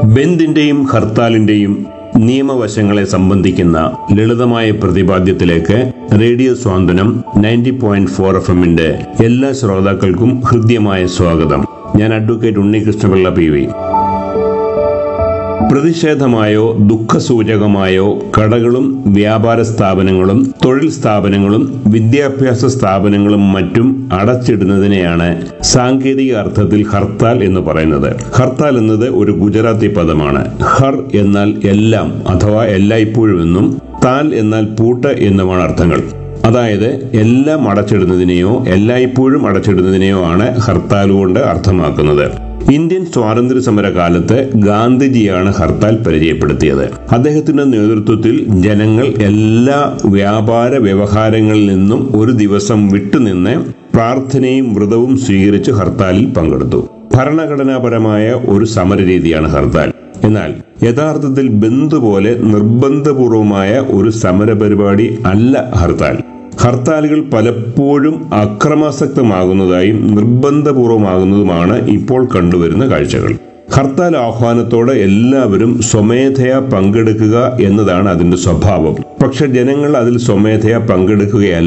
ബന്ദിന്റെയും ഹർത്താലിന്റെയും നിയമവശങ്ങളെ സംബന്ധിക്കുന്ന ലളിതമായ പ്രതിപാദ്യത്തിലേക്ക് radio Swanthanam ninety point four F എമ്മിന്റെ എല്ലാ ശ്രോതാക്കൾക്കും ഹൃദ്യമായ സ്വാഗതം ഞാൻ അഡ്വക്കേറ്റ് ഉണ്ണികൃഷ്ണപിള്ള പി വി പ്രതിഷേധമായോ ദുഃഖസൂചകമായോ കടകളും വ്യാപാര സ്ഥാപനങ്ങളും തൊഴിൽ സ്ഥാപനങ്ങളും വിദ്യാഭ്യാസ സ്ഥാപനങ്ങളും മറ്റും അടച്ചിടുന്നതിനെയാണ് സാങ്കേതിക അർത്ഥത്തിൽ ഹർത്താൽ എന്ന് പറയുന്നത് ഹർത്താൽ എന്നത് ഒരു ഗുജറാത്തി പദമാണ് ഹർ എന്നാൽ എല്ലാം അഥവാ എല്ലായ്പ്പോഴും എന്നും താൽ എന്നാൽ പൂട്ട് എന്നുമാണ് അർത്ഥങ്ങൾ അതായത് എല്ലാം അടച്ചിടുന്നതിനെയോ എല്ലായ്പ്പോഴും അടച്ചിടുന്നതിനെയോ ആണ് ഹർത്താൽ കൊണ്ട് അർത്ഥമാക്കുന്നത് ഇന്ത്യൻ സ്വാതന്ത്ര്യ സമര കാലത്ത് ഗാന്ധിജിയാണ് ഹർത്താൽ പരിചയപ്പെടുത്തിയത് അദ്ദേഹത്തിന്റെ നേതൃത്വത്തിൽ ജനങ്ങൾ എല്ലാ വ്യാപാര വ്യവഹാരങ്ങളിൽ നിന്നും ഒരു ദിവസം വിട്ടുനിന്ന് പ്രാർത്ഥനയും വ്രതവും സ്വീകരിച്ച് ഹർത്താലിൽ പങ്കെടുത്തു ഭരണഘടനാപരമായ ഒരു സമരരീതിയാണ് ഹർത്താൽ എന്നാൽ യഥാർത്ഥത്തിൽ ബന്ദ് പോലെ നിർബന്ധപൂർവമായ ഒരു സമരപരിപാടി അല്ല ഹർത്താൽ ഹർത്താലുകൾ പലപ്പോഴും അക്രമാസക്തമാകുന്നതായും നിർബന്ധപൂർവമാകുന്നതുമാണ് ഇപ്പോൾ കണ്ടുവരുന്ന കാഴ്ചകൾ ഹർത്താൽ ആഹ്വാനത്തോടെ എല്ലാവരും സ്വമേധയാ പങ്കെടുക്കുക എന്നതാണ് അതിന്റെ സ്വഭാവം പക്ഷെ ജനങ്ങൾ അതിൽ സ്വമേധയാ പങ്കെടുക്കുകയല്ല